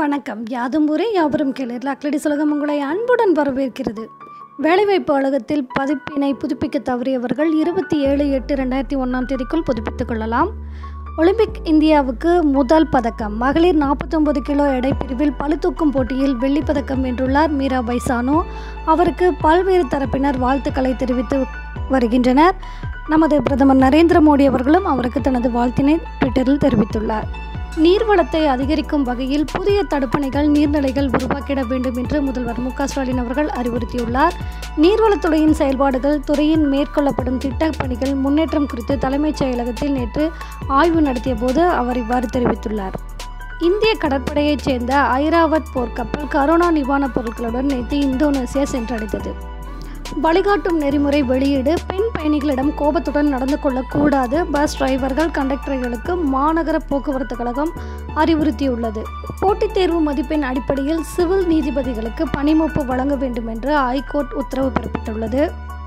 வணக்கம் யாதும் ஊரே யாவரும் கேளர் அக்லடி சுலகம் உங்களை அன்புடன் வரவேற்கிறது வேலைவாய்ப்பு அலுவலகத்தில் பதிப்பினை புதுப்பிக்க தவறியவர்கள் இருபத்தி ஏழு எட்டு ரெண்டாயிரத்தி ஒன்றாம் தேதிக்குள் புதுப்பித்துக் கொள்ளலாம் ஒலிம்பிக் இந்தியாவுக்கு முதல் பதக்கம் மகளிர் நாற்பத்தொம்பது கிலோ எடை பிரிவில் பளுதூக்கும் போட்டியில் வெள்ளிப் பதக்கம் வென்றுள்ளார் மீரா பைசானோ அவருக்கு பல்வேறு தரப்பினர் வாழ்த்துக்களை தெரிவித்து வருகின்றனர் நமது பிரதமர் நரேந்திர மோடி அவர்களும் அவருக்கு தனது வாழ்த்தினை ட்விட்டரில் தெரிவித்துள்ளார் நீர்வளத்தை அதிகரிக்கும் வகையில் புதிய தடுப்பணைகள் நீர்நிலைகள் உருவாக்கிட வேண்டும் என்று முதல்வர் மு க ஸ்டாலின் அவர்கள் அறிவுறுத்தியுள்ளார் நீர்வளத்துறையின் செயல்பாடுகள் துறையின் மேற்கொள்ளப்படும் திட்டப் பணிகள் முன்னேற்றம் குறித்து தலைமைச் செயலகத்தில் நேற்று ஆய்வு நடத்திய போது அவர் இவ்வாறு தெரிவித்துள்ளார் இந்திய கடற்படையைச் சேர்ந்த ஐராவத் போர்க்கப்பல் கரோனா நிவாரணப் பொருட்களுடன் நேற்று இந்தோனேசியா சென்றடைந்தது வழிகாட்டும் நெறிமுறை வெளியீடு பெண் பயணிகளிடம் கோபத்துடன் நடந்து கொள்ளக்கூடாது பஸ் டிரைவர்கள் கண்டக்டர்களுக்கு மாநகர போக்குவரத்து கழகம் அறிவுறுத்தியுள்ளது போட்டித் தேர்வு மதிப்பெண் அடிப்படையில் சிவில் நீதிபதிகளுக்கு பணிமூப்பு வழங்க வேண்டும் என்று ஐகோர்ட் உத்தரவு பிறப்பித்துள்ளது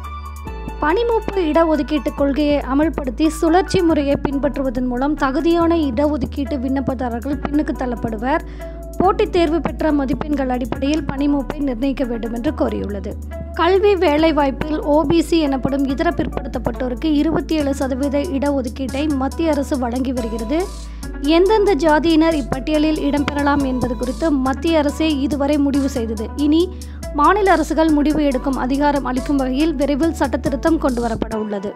பணிமூப்பு இடஒதுக்கீட்டு கொள்கையை அமல்படுத்தி சுழற்சி முறையை பின்பற்றுவதன் மூலம் தகுதியான இடஒதுக்கீட்டு விண்ணப்பதாரர்கள் பின்னுக்கு தள்ளப்படுவர் போட்டித் தேர்வு பெற்ற மதிப்பெண்கள் அடிப்படையில் பணிமூப்பை நிர்ணயிக்க வேண்டும் என்று கோரியுள்ளது கல்வி வேலைவாய்ப்பில் ஓபிசி எனப்படும் இதர பிற்படுத்தப்பட்டோருக்கு இருபத்தி ஏழு சதவீத இடஒதுக்கீட்டை மத்திய அரசு வழங்கி வருகிறது எந்தெந்த ஜாதியினர் இப்பட்டியலில் இடம்பெறலாம் என்பது குறித்து மத்திய அரசே இதுவரை முடிவு செய்தது இனி மாநில அரசுகள் முடிவு எடுக்கும் அதிகாரம் அளிக்கும் வகையில் விரைவில் சட்டத்திருத்தம் கொண்டுவரப்பட உள்ளது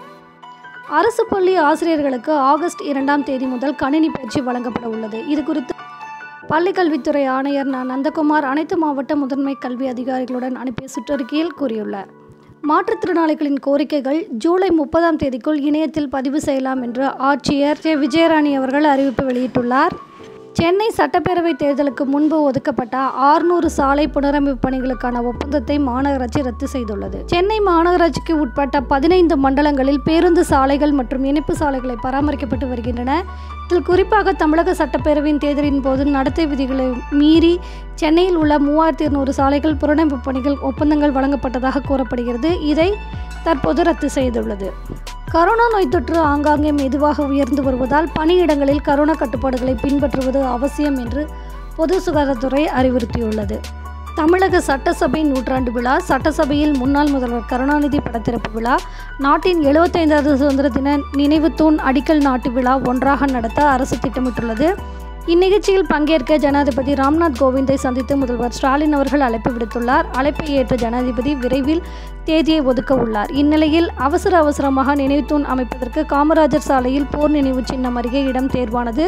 அரசு பள்ளி ஆசிரியர்களுக்கு ஆகஸ்ட் இரண்டாம் தேதி முதல் கணினி பயிற்சி வழங்கப்பட உள்ளது இது குறித்து பள்ளிக்கல்வித்துறை ஆணையர் ந நந்தகுமார் அனைத்து மாவட்ட முதன்மை கல்வி அதிகாரிகளுடன் அனுப்பிய சுற்றறிக்கையில் கூறியுள்ளார் மாற்றுத்திறனாளிகளின் கோரிக்கைகள் ஜூலை முப்பதாம் தேதிக்குள் இணையத்தில் பதிவு செய்யலாம் என்று ஆட்சியர் ஜே விஜயராணி அவர்கள் அறிவிப்பு வெளியிட்டுள்ளார் சென்னை சட்டப்பேரவை தேர்தலுக்கு முன்பு ஒதுக்கப்பட்ட ஆறுநூறு சாலை புனரமைப்பு பணிகளுக்கான ஒப்பந்தத்தை மாநகராட்சி ரத்து செய்துள்ளது சென்னை மாநகராட்சிக்கு உட்பட்ட பதினைந்து மண்டலங்களில் பேருந்து சாலைகள் மற்றும் இணைப்பு சாலைகளை பராமரிக்கப்பட்டு வருகின்றன இதில் குறிப்பாக தமிழக சட்டப்பேரவையின் தேர்தலின் போது நடத்தை விதிகளை மீறி சென்னையில் உள்ள மூவாயிரத்தி இருநூறு சாலைகள் புனரமைப்பு பணிகள் ஒப்பந்தங்கள் வழங்கப்பட்டதாக கூறப்படுகிறது இதை தற்போது ரத்து செய்துள்ளது கரோனா நோய் தொற்று ஆங்காங்கே மெதுவாக உயர்ந்து வருவதால் பணியிடங்களில் கரோனா கட்டுப்பாடுகளை பின்பற்றுவது அவசியம் என்று பொது சுகாதாரத்துறை அறிவுறுத்தியுள்ளது தமிழக சட்டசபை நூற்றாண்டு விழா சட்டசபையில் முன்னாள் முதல்வர் கருணாநிதி படத்திறப்பு விழா நாட்டின் எழுபத்தைந்தாவது சுதந்திர தின நினைவு தூண் அடிக்கல் நாட்டு விழா ஒன்றாக நடத்த அரசு திட்டமிட்டுள்ளது இந்நிகழ்ச்சியில் பங்கேற்க ஜனாதிபதி ராம்நாத் கோவிந்தை சந்தித்து முதல்வர் ஸ்டாலின் அவர்கள் அழைப்பு விடுத்துள்ளார் அழைப்பை ஏற்ற ஜனாதிபதி விரைவில் தேதியை ஒதுக்க உள்ளார் இந்நிலையில் அவசர அவசரமாக நினைவுத்தூண் அமைப்பதற்கு காமராஜர் சாலையில் போர் நினைவு சின்னம் அருகே இடம் தேர்வானது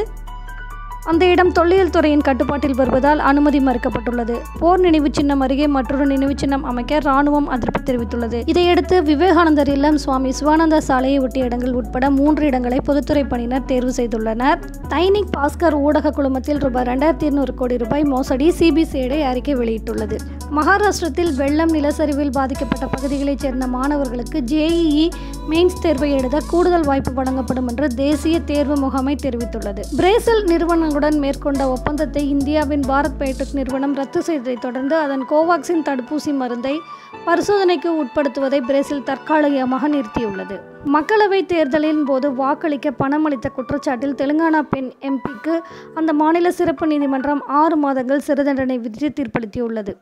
அந்த இடம் தொல்லியல் துறையின் கட்டுப்பாட்டில் வருவதால் அனுமதி மறுக்கப்பட்டுள்ளது போர் நினைவு சின்னம் அருகே மற்றொரு நினைவு சின்னம் அமைக்க ராணுவம் அதிருப்தி தெரிவித்துள்ளது இதையடுத்து விவேகானந்தர் இல்லம் சுவாமி சிவானந்தா சாலையை ஒட்டிய இடங்கள் உட்பட மூன்று இடங்களை பொதுத்துறை பணியினர் தேர்வு செய்துள்ளனர் தைனிக் பாஸ்கர் ஊடக குழுமத்தில் ரூபாய் ரெண்டாயிரத்தி இருநூறு கோடி ரூபாய் மோசடி சிபிசிஐடி அறிக்கை வெளியிட்டுள்ளது மகாராஷ்டிரத்தில் வெள்ளம் நிலச்சரிவில் பாதிக்கப்பட்ட பகுதிகளைச் சேர்ந்த மாணவர்களுக்கு ஜேஇஇ மெயின்ஸ் தேர்வை எழுத கூடுதல் வாய்ப்பு வழங்கப்படும் என்று தேசிய தேர்வு முகமை தெரிவித்துள்ளது பிரேசில் நிறுவனங்களுடன் மேற்கொண்ட ஒப்பந்தத்தை இந்தியாவின் பாரத் பயோடெக் நிறுவனம் ரத்து செய்ததைத் தொடர்ந்து அதன் கோவாக்சின் தடுப்பூசி மருந்தை பரிசோதனைக்கு உட்படுத்துவதை பிரேசில் தற்காலிகமாக நிறுத்தியுள்ளது மக்களவைத் தேர்தலின் போது வாக்களிக்க பணம் அளித்த குற்றச்சாட்டில் தெலுங்கானா பெண் எம்பிக்கு அந்த மாநில சிறப்பு நீதிமன்றம் ஆறு மாதங்கள் சிறை தண்டனை விதித்து தீர்ப்பளித்துள்ளது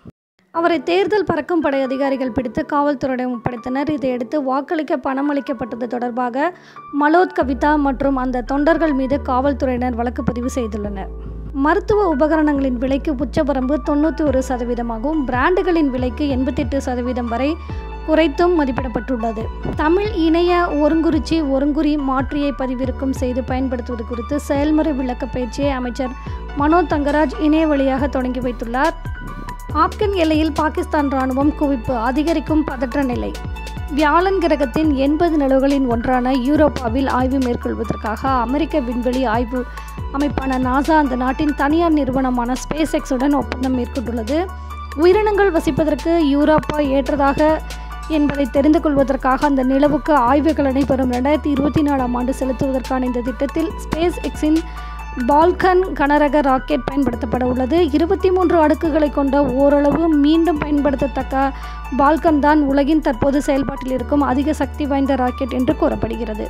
அவரை தேர்தல் பறக்கும் படை அதிகாரிகள் பிடித்து காவல்துறையிடம் ஒப்படைத்தனர் இதையடுத்து வாக்களிக்க பணம் அளிக்கப்பட்டது தொடர்பாக மலோத் கவிதா மற்றும் அந்த தொண்டர்கள் மீது காவல்துறையினர் வழக்கு பதிவு செய்துள்ளனர் மருத்துவ உபகரணங்களின் விலைக்கு உச்சவரம்பு தொண்ணூற்றி ஒரு சதவீதமாகவும் பிராண்டுகளின் விலைக்கு எண்பத்தெட்டு சதவீதம் வரை குறைத்தும் மதிப்பிடப்பட்டுள்ளது தமிழ் இணைய ஒருங்குறிச்சி ஒருங்குறி மாற்றியை பதிவிறக்கம் செய்து பயன்படுத்துவது குறித்து செயல்முறை விளக்க பயிற்சியை அமைச்சர் மனோ தங்கராஜ் இணைய வழியாக தொடங்கி வைத்துள்ளார் ஆப்கன் எல்லையில் பாகிஸ்தான் ராணுவம் குவிப்பு அதிகரிக்கும் பதற்ற நிலை வியாழன் கிரகத்தின் எண்பது நிலவுகளின் ஒன்றான யூரோப்பாவில் ஆய்வு மேற்கொள்வதற்காக அமெரிக்க விண்வெளி ஆய்வு அமைப்பான நாசா அந்த நாட்டின் தனியார் நிறுவனமான ஸ்பேஸ் எக்ஸுடன் ஒப்பந்தம் மேற்கொண்டுள்ளது உயிரினங்கள் வசிப்பதற்கு யூரோப்பா ஏற்றதாக என்பதை தெரிந்து கொள்வதற்காக அந்த நிலவுக்கு ஆய்வுகள் அனைவரும் ரெண்டாயிரத்தி இருபத்தி நாலாம் ஆண்டு செலுத்துவதற்கான இந்த திட்டத்தில் ஸ்பேஸ் எக்ஸின் பால்கன் கனரக ராக்கெட் பயன்படுத்தப்பட உள்ளது இருபத்தி மூன்று அடுக்குகளை கொண்ட ஓரளவு மீண்டும் பயன்படுத்தத்தக்க பால்கன் தான் உலகின் தற்போது செயல்பாட்டில் இருக்கும் அதிக சக்தி வாய்ந்த ராக்கெட் என்று கூறப்படுகிறது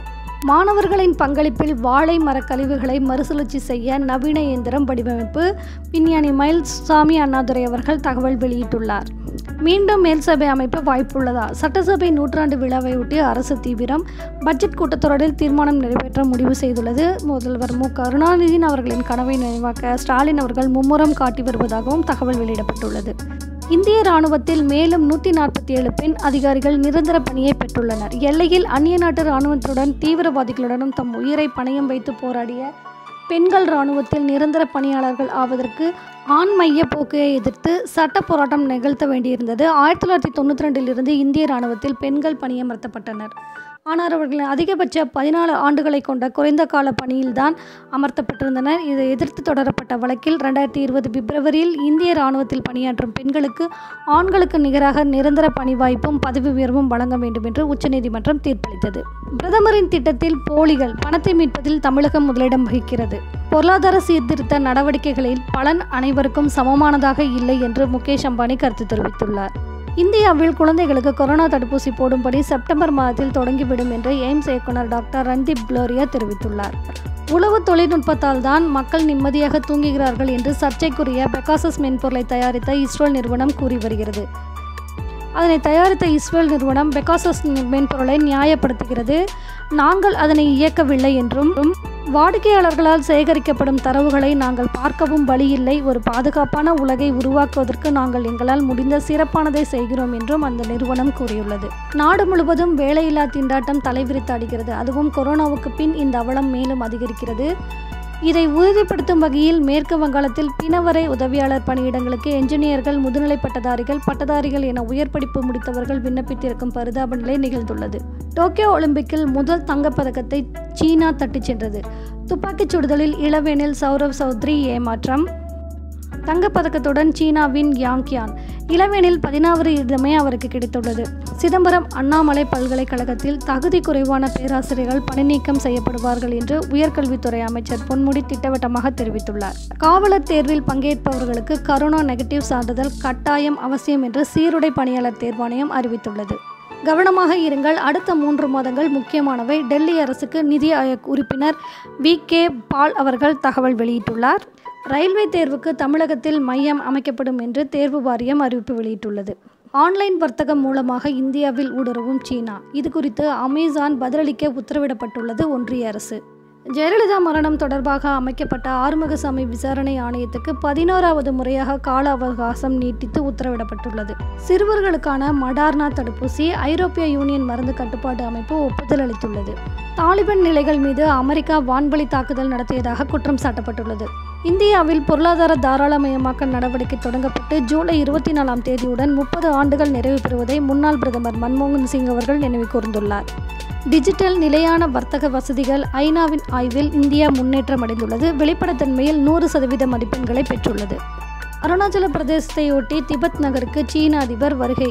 மாணவர்களின் பங்களிப்பில் வாழை மரக் கழிவுகளை மறுசுழற்சி செய்ய நவீன இயந்திரம் வடிவமைப்பு விஞ்ஞானி மயில்சாமி அண்ணாதுரை அவர்கள் தகவல் வெளியிட்டுள்ளார் மீண்டும் மேல் சபை அமைப்பு வாய்ப்புள்ளதா சட்டசபை நூற்றாண்டு விழாவையொட்டி அரசு தீவிரம் பட்ஜெட் கூட்டத்தொடரில் தீர்மானம் நிறைவேற்ற முடிவு செய்துள்ளது முதல்வர் மு கருணாநிதியின் அவர்களின் கனவை நினைவாக்க ஸ்டாலின் அவர்கள் மும்முரம் காட்டி வருவதாகவும் தகவல் வெளியிடப்பட்டுள்ளது இந்திய ராணுவத்தில் மேலும் நூற்றி நாற்பத்தி ஏழு பெண் அதிகாரிகள் நிரந்தர பணியை பெற்றுள்ளனர் எல்லையில் அந்நிய நாட்டு ராணுவத்துடன் தீவிரவாதிகளுடனும் தம் உயிரை பணயம் வைத்து போராடிய பெண்கள் ராணுவத்தில் நிரந்தர பணியாளர்கள் ஆவதற்கு ஆண் மைய போக்கையை எதிர்த்து சட்ட போராட்டம் நிகழ்த்த வேண்டியிருந்தது ஆயிரத்தி தொள்ளாயிரத்தி தொண்ணூற்றி ரெண்டிலிருந்து இந்திய ராணுவத்தில் பெண்கள் பணியமர்த்தப்பட்டனர் ஆனால் அவர்கள் அதிகபட்ச பதினாலு ஆண்டுகளை கொண்ட குறைந்த கால பணியில்தான் அமர்த்தப்பட்டிருந்தனர் இதை எதிர்த்து தொடரப்பட்ட வழக்கில் ரெண்டாயிரத்தி இருபது பிப்ரவரியில் இந்திய ராணுவத்தில் பணியாற்றும் பெண்களுக்கு ஆண்களுக்கு நிகராக நிரந்தர பணி வாய்ப்பும் பதவி உயர்வும் வழங்க வேண்டும் என்று உச்சநீதிமன்றம் தீர்ப்பளித்தது பிரதமரின் திட்டத்தில் போலிகள் பணத்தை மீட்பதில் தமிழகம் முதலிடம் வகிக்கிறது பொருளாதார சீர்திருத்த நடவடிக்கைகளில் பலன் அனைவருக்கும் சமமானதாக இல்லை என்று முகேஷ் அம்பானி கருத்து தெரிவித்துள்ளார் இந்தியாவில் குழந்தைகளுக்கு கொரோனா தடுப்பூசி போடும்படி செப்டம்பர் மாதத்தில் தொடங்கிவிடும் என்று எய்ம்ஸ் இயக்குனர் டாக்டர் ரன்தீப் குளோரியா தெரிவித்துள்ளார் உளவு தொழில்நுட்பத்தால் தான் மக்கள் நிம்மதியாக தூங்குகிறார்கள் என்று சர்ச்சைக்குரிய பெகாசஸ் மென்பொருளை தயாரித்த இஸ்ரோல் நிறுவனம் கூறி வருகிறது அதனை தயாரித்த இஸ்ரேல் நிறுவனம் பெகாசஸ் மென்பொருளை நியாயப்படுத்துகிறது நாங்கள் அதனை இயக்கவில்லை என்றும் வாடிக்கையாளர்களால் சேகரிக்கப்படும் தரவுகளை நாங்கள் பார்க்கவும் வழியில்லை ஒரு பாதுகாப்பான உலகை உருவாக்குவதற்கு நாங்கள் எங்களால் முடிந்த சிறப்பானதை செய்கிறோம் என்றும் அந்த நிறுவனம் கூறியுள்ளது நாடு முழுவதும் வேலையில்லா திண்டாட்டம் தலைவிரித்தாடுகிறது அதுவும் கொரோனாவுக்கு பின் இந்த அவலம் மேலும் அதிகரிக்கிறது இதை உறுதிப்படுத்தும் வகையில் மேற்கு வங்காளத்தில் பிணவரை உதவியாளர் பணியிடங்களுக்கு என்ஜினியர்கள் முதுநிலை பட்டதாரிகள் பட்டதாரிகள் என உயர் படிப்பு முடித்தவர்கள் விண்ணப்பித்திருக்கும் பரிதாப நிலை நிகழ்ந்துள்ளது டோக்கியோ ஒலிம்பிக்கில் முதல் தங்கப்பதக்கத்தை சீனா தட்டிச் சென்றது துப்பாக்கிச் சுடுதலில் இளவேனில் சௌரவ் சௌத்ரி ஏமாற்றம் தங்கப்பதக்கத்துடன் சீனாவின் யாங்கியான் இளவேனில் பதினாறு இடமே அவருக்கு கிடைத்துள்ளது சிதம்பரம் அண்ணாமலை பல்கலைக்கழகத்தில் தகுதி குறைவான பேராசிரியர்கள் பணிநீக்கம் செய்யப்படுவார்கள் என்று உயர்கல்வித்துறை அமைச்சர் பொன்முடி திட்டவட்டமாக தெரிவித்துள்ளார் காவலர் தேர்வில் பங்கேற்பவர்களுக்கு கரோனா நெகட்டிவ் சான்றிதழ் கட்டாயம் அவசியம் என்று சீருடை பணியாளர் தேர்வாணையம் அறிவித்துள்ளது கவனமாக இருங்கள் அடுத்த மூன்று மாதங்கள் முக்கியமானவை டெல்லி அரசுக்கு நிதி ஆயோக் உறுப்பினர் வி கே பால் அவர்கள் தகவல் வெளியிட்டுள்ளார் ரயில்வே தேர்வுக்கு தமிழகத்தில் மையம் அமைக்கப்படும் என்று தேர்வு வாரியம் அறிவிப்பு வெளியிட்டுள்ளது ஆன்லைன் வர்த்தகம் மூலமாக இந்தியாவில் ஊடுருவும் சீனா இது குறித்து அமேசான் பதிலளிக்க உத்தரவிடப்பட்டுள்ளது ஒன்றிய அரசு ஜெயலலிதா மரணம் தொடர்பாக அமைக்கப்பட்ட ஆறுமுகசாமி விசாரணை ஆணையத்துக்கு பதினோராவது முறையாக கால அவகாசம் நீட்டித்து உத்தரவிடப்பட்டுள்ளது சிறுவர்களுக்கான மடார்னா தடுப்பூசி ஐரோப்பிய யூனியன் மருந்து கட்டுப்பாட்டு அமைப்பு ஒப்புதல் அளித்துள்ளது தாலிபான் நிலைகள் மீது அமெரிக்கா வான்வழி தாக்குதல் நடத்தியதாக குற்றம் சாட்டப்பட்டுள்ளது இந்தியாவில் பொருளாதார தாராளமயமாக்கல் நடவடிக்கை தொடங்கப்பட்டு ஜூலை இருபத்தி நாலாம் தேதியுடன் முப்பது ஆண்டுகள் நிறைவு பெறுவதை முன்னாள் பிரதமர் மன்மோகன் சிங் அவர்கள் நினைவு கூர்ந்துள்ளார் டிஜிட்டல் நிலையான வர்த்தக வசதிகள் ஐநாவின் ஆய்வில் இந்தியா முன்னேற்றம் அடைந்துள்ளது வெளிப்படைத்தன்மையில் நூறு சதவீத மதிப்பெண்களை பெற்றுள்ளது அருணாச்சல பிரதேசத்தையொட்டி திபெத் நகருக்கு சீன அதிபர் வருகை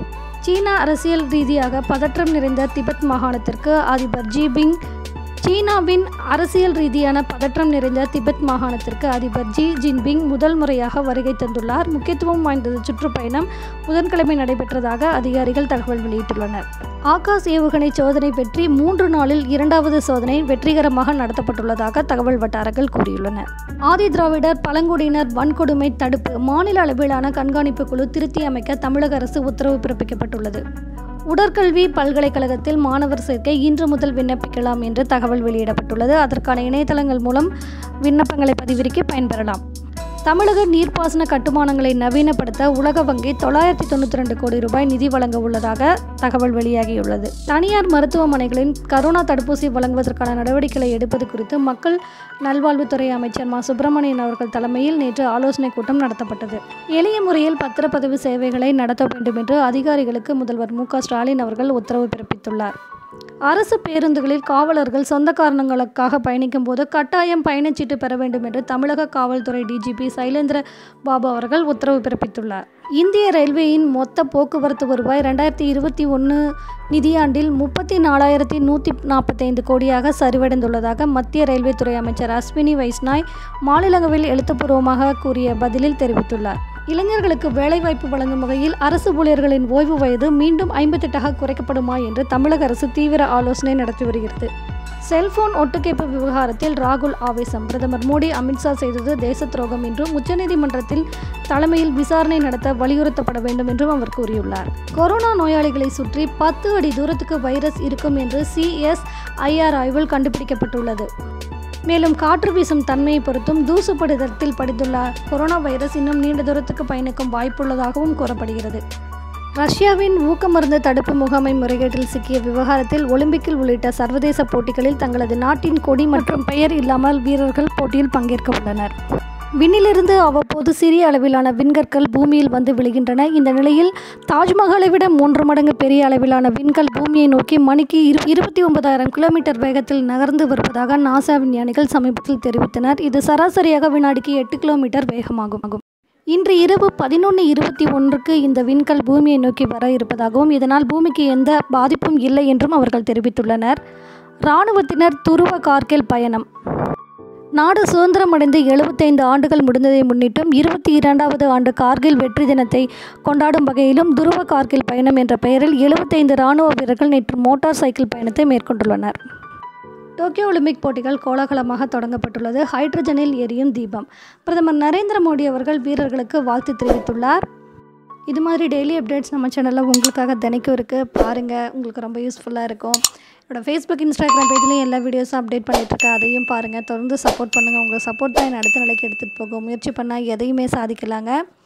சீனா அரசியல் ரீதியாக பதற்றம் நிறைந்த திபெத் மாகாணத்திற்கு அதிபர் ஜிபிங் சீனாவின் அரசியல் ரீதியான பதற்றம் நிறைந்த திபெத் மாகாணத்திற்கு அதிபர் ஜி ஜின்பிங் முதல் முறையாக வருகை தந்துள்ளார் முக்கியத்துவம் வாய்ந்த சுற்றுப்பயணம் புதன்கிழமை நடைபெற்றதாக அதிகாரிகள் தகவல் வெளியிட்டுள்ளனர் ஆகாஷ் ஏவுகணை சோதனை வெற்றி மூன்று நாளில் இரண்டாவது சோதனை வெற்றிகரமாக நடத்தப்பட்டுள்ளதாக தகவல் வட்டாரங்கள் கூறியுள்ளன ஆதி திராவிடர் பழங்குடியினர் வன்கொடுமை தடுப்பு மாநில அளவிலான கண்காணிப்பு குழு திருத்தி அமைக்க தமிழக அரசு உத்தரவு பிறப்பிக்கப்பட்டுள்ளது உடற்கல்வி பல்கலைக்கழகத்தில் மாணவர் சேர்க்கை இன்று முதல் விண்ணப்பிக்கலாம் என்று தகவல் வெளியிடப்பட்டுள்ளது அதற்கான இணையதளங்கள் மூலம் விண்ணப்பங்களை பதிவிறக்கி பயன்பெறலாம் தமிழக நீர்ப்பாசன கட்டுமானங்களை நவீனப்படுத்த உலக வங்கி தொள்ளாயிரத்தி தொண்ணூற்றி ரெண்டு கோடி ரூபாய் நிதி வழங்க உள்ளதாக தகவல் வெளியாகியுள்ளது தனியார் மருத்துவமனைகளின் கரோனா தடுப்பூசி வழங்குவதற்கான நடவடிக்கைகளை எடுப்பது குறித்து மக்கள் நல்வாழ்வுத்துறை அமைச்சர் மா சுப்பிரமணியன் அவர்கள் தலைமையில் நேற்று ஆலோசனைக் கூட்டம் நடத்தப்பட்டது எளிய முறையில் பத்திரப்பதிவு சேவைகளை நடத்த வேண்டும் என்று அதிகாரிகளுக்கு முதல்வர் மு க ஸ்டாலின் அவர்கள் உத்தரவு பிறப்பித்துள்ளார் அரசு பேருந்துகளில் காவலர்கள் சொந்த காரணங்களுக்காக பயணிக்கும் போது கட்டாயம் பயணச்சீட்டு பெற வேண்டும் என்று தமிழக காவல்துறை டிஜிபி சைலேந்திர பாபு அவர்கள் உத்தரவு பிறப்பித்துள்ளார் இந்திய ரயில்வேயின் மொத்த போக்குவரத்து வருவாய் ரெண்டாயிரத்தி இருபத்தி ஒன்று நிதியாண்டில் முப்பத்தி நாலாயிரத்தி நூற்றி நாற்பத்தைந்து கோடியாக சரிவடைந்துள்ளதாக மத்திய ரயில்வே துறை அமைச்சர் அஸ்வினி வைஷ்நாய் மாநிலங்களவையில் எழுத்துப்பூர்வமாக கூறிய பதிலில் தெரிவித்துள்ளார் இளைஞர்களுக்கு வேலைவாய்ப்பு வழங்கும் வகையில் அரசு ஊழியர்களின் ஓய்வு வயது மீண்டும் ஐம்பத்தெட்டாக குறைக்கப்படுமா என்று தமிழக அரசு தீவிர ஆலோசனை நடத்தி வருகிறது செல்போன் ஒட்டுக்கேட்பு விவகாரத்தில் ராகுல் ஆவேசம் பிரதமர் மோடி அமித்ஷா செய்தது தேச துரோகம் என்றும் உச்சநீதிமன்றத்தில் தலைமையில் விசாரணை நடத்த வலியுறுத்தப்பட வேண்டும் என்றும் அவர் கூறியுள்ளார் கொரோனா நோயாளிகளை சுற்றி பத்து அடி தூரத்துக்கு வைரஸ் இருக்கும் என்று சிஎஸ்ஐஆர் ஆய்வில் கண்டுபிடிக்கப்பட்டுள்ளது மேலும் காற்று வீசும் தன்மையை பொறுத்தும் தூசுப்படுதத்தில் படித்துள்ள கொரோனா வைரஸ் இன்னும் நீண்ட தூரத்துக்கு பயணிக்கும் வாய்ப்புள்ளதாகவும் கூறப்படுகிறது ரஷ்யாவின் ஊக்கமருந்து தடுப்பு முகாமை முறைகேட்டில் சிக்கிய விவகாரத்தில் ஒலிம்பிக்கில் உள்ளிட்ட சர்வதேச போட்டிகளில் தங்களது நாட்டின் கொடி மற்றும் பெயர் இல்லாமல் வீரர்கள் போட்டியில் பங்கேற்க உள்ளனர் விண்ணிலிருந்து அவ்வப்போது சிறிய அளவிலான விண்கற்கள் பூமியில் வந்து விழுகின்றன இந்த நிலையில் தாஜ்மஹாலை விட மூன்று மடங்கு பெரிய அளவிலான விண்கல் பூமியை நோக்கி மணிக்கு இரு இருபத்தி ஒன்பதாயிரம் கிலோமீட்டர் வேகத்தில் நகர்ந்து வருவதாக நாசா விஞ்ஞானிகள் சமீபத்தில் தெரிவித்தனர் இது சராசரியாக வினாடிக்கு எட்டு கிலோமீட்டர் வேகமாகும் இன்று இரவு பதினொன்று இருபத்தி ஒன்றுக்கு இந்த விண்கல் பூமியை நோக்கி வர இருப்பதாகவும் இதனால் பூமிக்கு எந்த பாதிப்பும் இல்லை என்றும் அவர்கள் தெரிவித்துள்ளனர் இராணுவத்தினர் துருவ கார்கில் பயணம் நாடு சுதந்திரமடைந்து எழுபத்தைந்து ஆண்டுகள் முடிந்ததை முன்னிட்டும் இருபத்தி இரண்டாவது ஆண்டு கார்கில் வெற்றி தினத்தை கொண்டாடும் வகையிலும் துருவ கார்கில் பயணம் என்ற பெயரில் எழுபத்தைந்து இராணுவ வீரர்கள் நேற்று மோட்டார் சைக்கிள் பயணத்தை மேற்கொண்டுள்ளனர் டோக்கியோ ஒலிம்பிக் போட்டிகள் கோலாகலமாக தொடங்கப்பட்டுள்ளது ஹைட்ரஜனில் எரியும் தீபம் பிரதமர் நரேந்திர மோடி அவர்கள் வீரர்களுக்கு வாழ்த்து தெரிவித்துள்ளார் இது மாதிரி டெய்லி அப்டேட்ஸ் நம்ம சேனலில் உங்களுக்காக தினைக்கும் இருக்குது பாருங்கள் உங்களுக்கு ரொம்ப யூஸ்ஃபுல்லாக இருக்கும் என்னோட ஃபேஸ்புக் இன்ஸ்டாகிராம் பேஜ்லேயும் எல்லா வீடியோஸும் அப்டேட் பண்ணிகிட்ருக்கேன் அதையும் பாருங்கள் தொடர்ந்து சப்போர்ட் பண்ணுங்கள் உங்கள் சப்போர்ட் தான் என்னை அடுத்த நிலைக்கு எடுத்துகிட்டு போகும் முயற்சி பண்ணால் எதையுமே சாதிக்கலாங்க